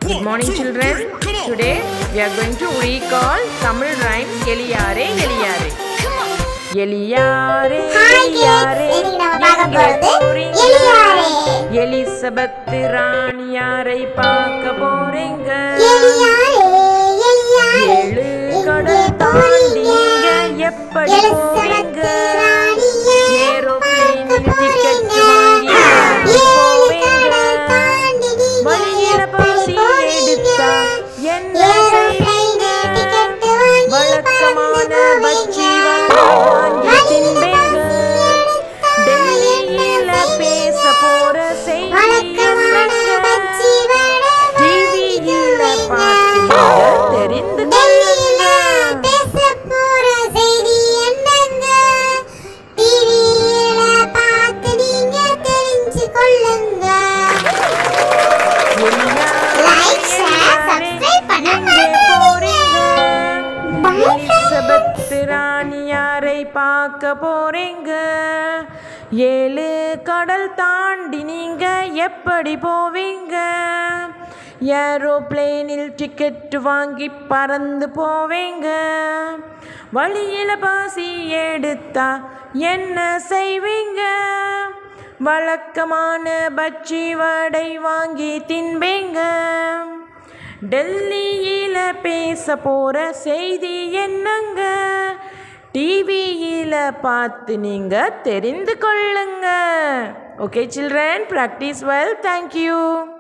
Good morning, children. Today we are going to recall Tamil rhymes எலியாரே எலியாரே எலியாரே Hi kids, எலியாரே இன்னைக்கு நம்ம பார்க்க எங்கே போறது போறீங்க? எலியாரே. எலிசபெத் ராணியாரை பார்க்க போறீங்க எலியாரே, எலியாரே, ஏழு எங்கே கடல் தாண்டி போறீங்க? நீங்க எப்படி எலிசபெத் போவீங்க ராணியை ஏரோப்ளேனில் பார்க்க டிக்கெட் போறீங்க. வாங்கி எப்படி ஏழு போவீங்க கடல் தாண்டி நீங்க வழியில எப்படி பாசி போறீங்க? எடுத்தா என்ன செய்வீங்க ஏரோப்ளேனில் டிக்கெட் வாங்கி வழக்கமான பறந்து பச்சி போவீங்க. வாங்கி வழியில தின்பேங்க பாசி எடுத்தா டெல்லியில என்ன பேச செய்வீங்க? போற செய்தி வழக்கமான என்னங்க பச்சி வடை டிவியில வாங்கி பார்த்து தின்பேங்க. தெரிந்து டெல்லியில கொள்ளுங்க பேசப் போற செய்தி என்னங்க? டிவியில பார்த்து நீங்க தெரிஞ்சு கொள்ளுங்க. Like, share, subscribe பண்ண மறந்துடாதீங்க. Bye friends. எலிசபெத் ராணியாரை பார்க்க போறீங்க ஏழு கடல் தாண்டி நீங்க எப்படி போவீங்க ஏரோப்ளேனில் டிக்கெட் வாங்கி பறந்து போவீங்க வழியில பாசி எடுத்தா என்ன செய்வீங்க வழக்கமான பச்சி வடை வாங்கி தின்பீங்க டெல்லியில பேச போற செய்தி என்னங்க டிவியில பார்த்து நீங்க தெரிந்து கொள்ளுங்க okay children practice well thank you